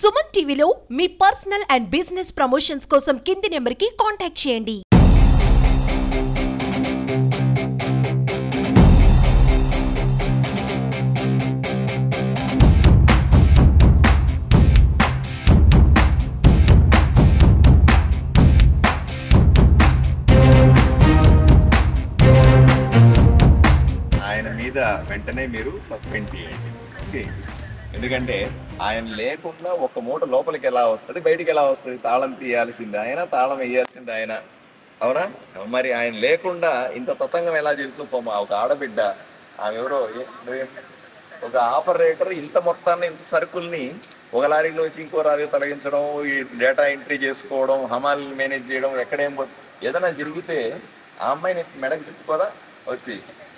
సుమన్ టీవీలో మీ personal and business promotions కోసం కింది నెంబర్కి కాంటాక్ట్ చేయండి ఆయన మీద వెంటనే మీరు సస్పెండ్ చేయండి ఓకే ఎందుకంటే ఆయన లేకుండా ఒక మూట లోపలికి ఎలా వస్తుంది బయటికి ఎలా వస్తుంది తాళం తీయాల్సింది ఆయన తాళం వేయాల్సింది ఆయన అవునా మరి ఆయన లేకుండా ఇంత తతంగం ఎలా జరుగుతుంది పోమా ఒక ఆడబిడ్డ ఆమె ఎవరో ఏ- నువ్వే- ఒక ఆపరేటర్ ఇంత మొత్తాన్ని ఇంత సరుకుల్ని ఒక లారీలోంచి ఇంకో లారీ తొలగించడం ఈ డేటా ఎంట్రీ చేసుకోవడం హమాల్ మేనేజ్ చేయడం ఎక్కడేం పో- ఏదైనా జరిగితే ఆ అమ్మాయిని మెడకు తిప్పుకోదా వచ్చి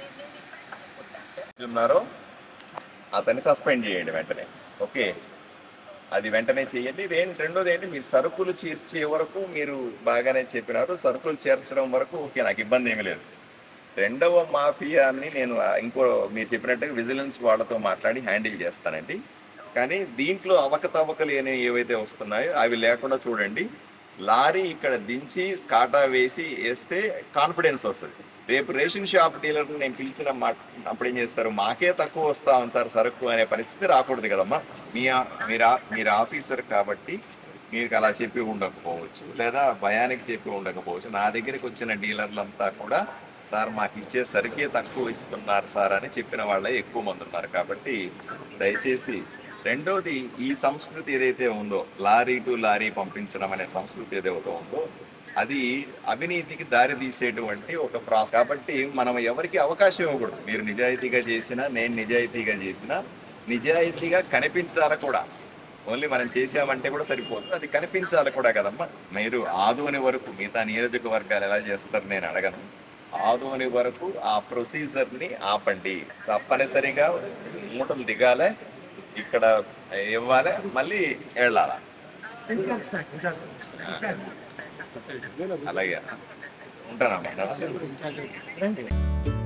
ఉన్నారో అతన్ని సస్పెండ్ చేయండి వెంటనే ఓకే అది వెంటనే చేయండి ఇదేంటి రెండోది ఏంటి మీరు సరుకులు చేర్చే వరకు మీరు బాగానే చెప్పినారు సరుకులు చేర్చడం వరకు ఓకే నాకు ఇబ్బంది ఏమీ లేదు రెండవ మాఫియాని నేను ఆ ఇంకో మీరు చెప్పినట్టుగా విజిలెన్స్ వాళ్ళతో మాట్లాడి హ్యాండిల్ చేస్తానండి కానీ దీంట్లో అవకతవకలు అనేవి ఏవైతే వస్తున్నాయో అవి లేకుండా చూడండి లారీ ఇక్కడ దించి కాటా వేసి వేస్తే కాన్ఫిడెన్స్ వస్తుంది రేపు రేషన్ షాప్ డీలర్ నేను పిలిచిన మా అప్పుడు ఏం చేస్తారు మాకే తక్కువ వస్తా ఉంది సార్ సరుకు అనే పరిస్థితి రాకూడదు కదమ్మా మీ ఆ- మీరు ఆ- మీరు ఆఫీసర్ కాబట్టి మీకు అలా చెప్పి ఉండకపోవచ్చు లేదా భయానికి చెప్పి ఉండకపోవచ్చు నా దగ్గరికి వచ్చిన డీలర్లంతా కూడా సార్ మాకు ఇచ్చే సరికే తక్కువ ఇస్తున్నారు సార్ అని చెప్పిన వాళ్ళే ఎక్కువ మంది ఉన్నారు కాబట్టి దయచేసి రెండోది ఈ సంస్కృతి ఏదైతే ఉందో లారీ టు లారీ పంపించడం అనే సంస్కృతి ఏదైతే ఉందో అది అవినీతికి దారి తీసేటువంటి ఒక ప్రాసెస్ కాబట్టి మనం ఎవరికి అవకాశం ఇవ్వకూడదు మీరు నిజాయితీగా చేసినా నేను నిజాయితీగా చేసినా నిజాయితీగా కనిపించాలి కూడా ఓన్లీ మనం చేసామంటే కూడా సరిపోదు అది కనిపించాలి కూడా కదమ్మా మీరు ఆదోని వరకు మిగతా నియోజకవర్గాలు ఎలా చేస్తారు నేను అడగను ఆదోని వరకు ఆ ప్రొసీజర్ని ఆపండి తప్పనిసరిగా మూటలు దిగాలి ఇక్కడ ఇవ్వాలి మళ్ళీ వెళ్ళాలా అలాగే ఉంటానమ్మా నమస్తే